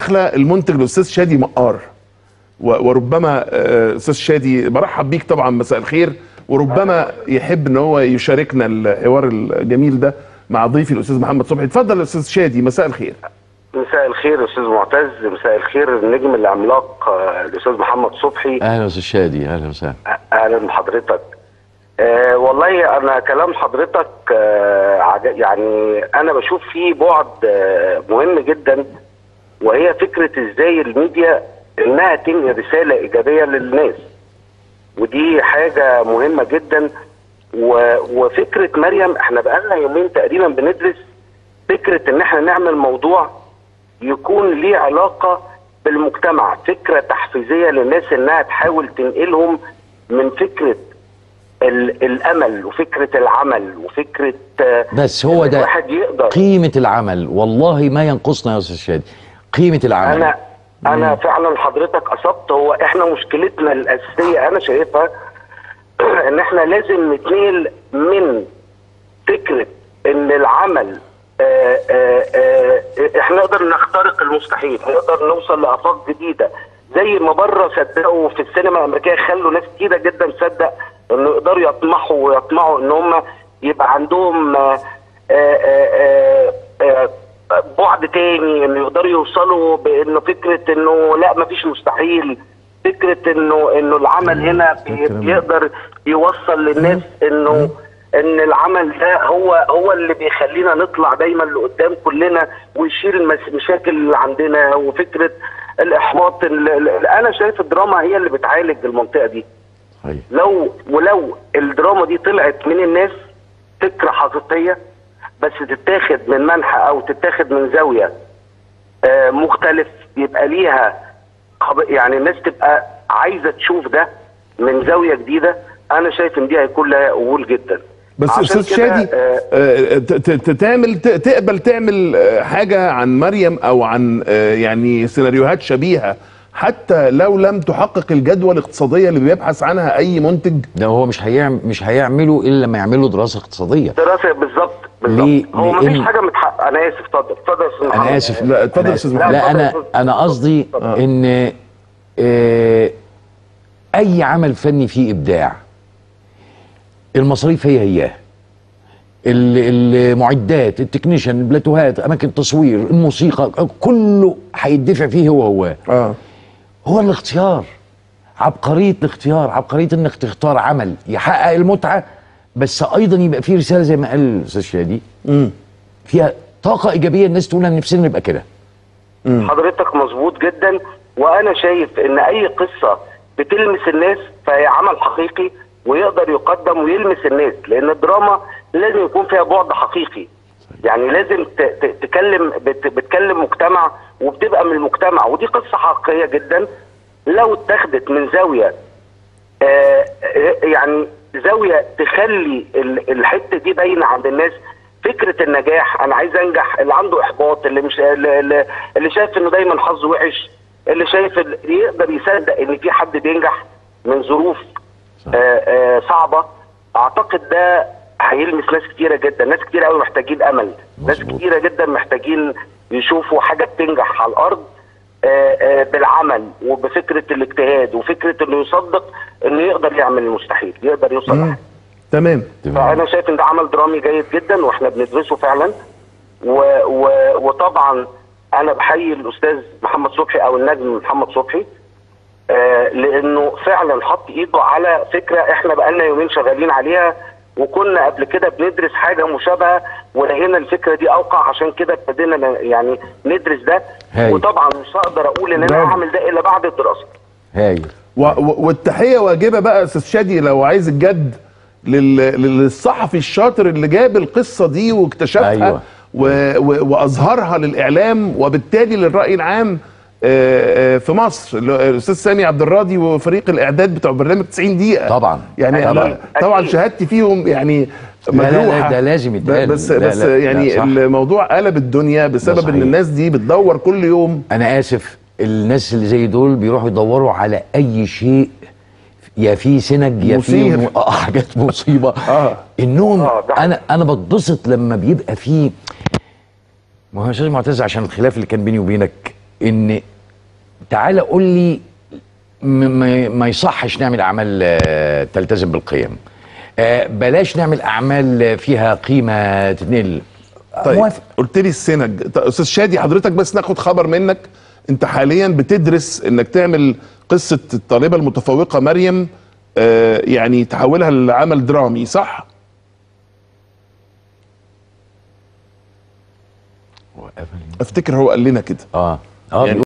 داخله المنتج الاستاذ شادي مقار و- وربما آه، استاذ شادي برحب بيك طبعا مساء الخير وربما يحب ان هو يشاركنا الحوار الجميل ده مع ضيفي الاستاذ محمد صبحي اتفضل يا استاذ شادي مساء الخير مساء الخير يا استاذ معتز مساء الخير النجم العملاق آه، الاستاذ محمد صبحي اهلا استاذ شادي اهلا وسهلا اهلا بحضرتك آه والله انا كلام حضرتك آه عج- يعني انا بشوف فيه بعد آه مهم جدا وهي فكره ازاي الميديا انها تنقل رساله ايجابيه للناس ودي حاجه مهمه جدا و- وفكره مريم احنا بقالنا يومين تقريبا بندرس فكره ان احنا نعمل موضوع يكون ليه علاقه بالمجتمع فكره تحفيزيه للناس انها تحاول تنقلهم من فكره ال- الامل وفكره العمل وفكره آه، بس هو إن ده الواحد يقدر قيمة العمل والله ما ينقصنا يا استاذ شادي قيمة العمل انا انا فعلا حضرتك اصبت هو احنا مشكلتنا الاساسيه انا شايفها ان احنا لازم نتنقل من فكره ان العمل آآ آآ احنا نقدر نخترق المستحيل نقدر نوصل لافاق جديده زي ما بره صدقوا في السينما الامريكيه خلوا ناس كتيره جدا تصدق انه يقدروا يطمحوا ويطمعوا ان هم يبقى عندهم آآ آآ آآ بعد تاني انه يقدروا يوصلوا بانه فكره انه لا مفيش مستحيل فكره انه انه العمل هنا بي- بيقدر يوصل للناس انه ان العمل ده هو هو اللي بيخلينا نطلع دايما لقدام كلنا ويشيل المس- المشاكل اللي عندنا وفكره الاحباط ال- ال- انا شايف الدراما هي اللي بتعالج المنطقه دي طيب. لو ولو الدراما دي طلعت من الناس فكره حقيقيه بس تتاخد من منحى او تتاخد من زاويه آه، مختلف يبقى ليها قب- يعني الناس تبقى عايزه تشوف ده من زاويه جديده انا شايف ان دي هيكون لها قبول جدا بس عشان استاذ كده، شادي آه، آه، ت- ت- ت- تعمل ت- تقبل تعمل آه، حاجه عن مريم او عن آه، يعني سيناريوهات شبيهه حتى لو لم تحقق الجدوى الاقتصاديه اللي بيبحث عنها اي منتج ده هو مش هيعمل مش هيعمله الا لما يعملوا دراسة اقتصادية دراسه بالظبط ليه؟ بالظبط هو مفيش لأن- حاجه متحققه انا اسف اتفضل اتفضل يا أستاذ محمد. انا اسف لا، اتفضل يا أستاذ أنا- محمد. لا اتفضل يا انا أستاذ. انا قصدي اتفضل. ان آه، اي عمل فني فيه ابداع المصاريف هي هياه ال- المعدات التكنيشن البلاتوهات اماكن التصوير الموسيقى كله هيدفع فيه هو هو اه هو الاختيار عبقريه الاختيار عبقريه انك تختار عمل يحقق المتعه بس ايضا يبقى فيه رساله زي ما قال الاستاذ شادي فيها طاقه ايجابيه الناس تقول انا نفسنا نبقى كده حضرتك مظبوط جدا وانا شايف ان اي قصه بتلمس الناس فهي عمل حقيقي ويقدر يقدم ويلمس الناس لان الدراما لازم يكون فيها بعد حقيقي يعني لازم ت- ت- تكلم بت- بتكلم مجتمع وبتبقى من المجتمع ودي قصه حقيقيه جدا لو اتاخدت من زاويه آه، آه، يعني زاويه تخلي ال- الحته دي باينه عند الناس فكره النجاح انا عايز انجح اللي عنده احباط اللي مش اللي, اللي- اللي شايف انه دايما حظه وحش اللي شايف ال- يقدر يصدق ان في حد بينجح من ظروف آه، آه، صعبه اعتقد ده هيلمس ناس كتيره جدا ناس كتير قوي محتاجين امل ناس مظبوط. كتيره جدا محتاجين يشوفوا حاجه بتنجح على الارض آه، آه، بالعمل وبفكره الاجتهاد وفكره انه يصدق انه يقدر يعمل المستحيل يقدر يوصل لحاجه تمام فانا شايف ان ده عمل درامي جيد جدا واحنا بندرسه فعلا و و وطبعا انا بحيي الاستاذ محمد صبحي او النجم محمد صبحي آه لانه فعلا حط ايده على فكره احنا بقالنا يومين شغالين عليها وكنا قبل كده بندرس حاجه مشابهه ولقينا الفكره دي اوقع عشان كده ابتدينا ن- يعني ندرس ده هايل. وطبعا مش هقدر اقول ان انا برافو. هعمل ده الا بعد الدراسه هايل و- و- والتحيه واجبه بقى يا استاذ شادي لو عايز الجد لل- للصحفي الشاطر اللي جاب القصه دي واكتشفها أيوة. و... و... واظهرها للاعلام وبالتالي للراي العام آه، آه، في مصر ال- الاستاذ سامي عبد الراضي وفريق الاعداد بتوع برنامج 90 دقيقه طبعا. يعني طبعا. طبعا, طبعا أكيد. شهادتي فيهم يعني لا، لا، مجروحه ده لازم يتقال. بس لا، بس لا، لا، يعني صح. الموضوع قلب الدنيا بسبب صحيح. ان الناس دي بتدور كل يوم انا اسف الناس اللي زي دول بيروحوا يدوروا على اي شيء يا في سنج يا في مثير. م- آه، حاجات مصيبه آه. انهم آه، ده انا انا بتبسط لما بيبقى في ما هو يا استاذ معتز عشان الخلاف اللي كان بيني وبينك ان تعالى قول لي م- ما ما يصحش نعمل اعمال آه، تلتزم بالقيم آه، بلاش نعمل اعمال فيها قيمه تنقل طيب موافق قلت لي السنج طيب استاذ شادي حضرتك بس ناخد خبر منك انت حاليا بتدرس انك تعمل قصه الطالبه المتفوقه مريم آه يعني تحولها لعمل درامي صح؟ هو قفل. افتكر هو قال لنا كده اه اه يعني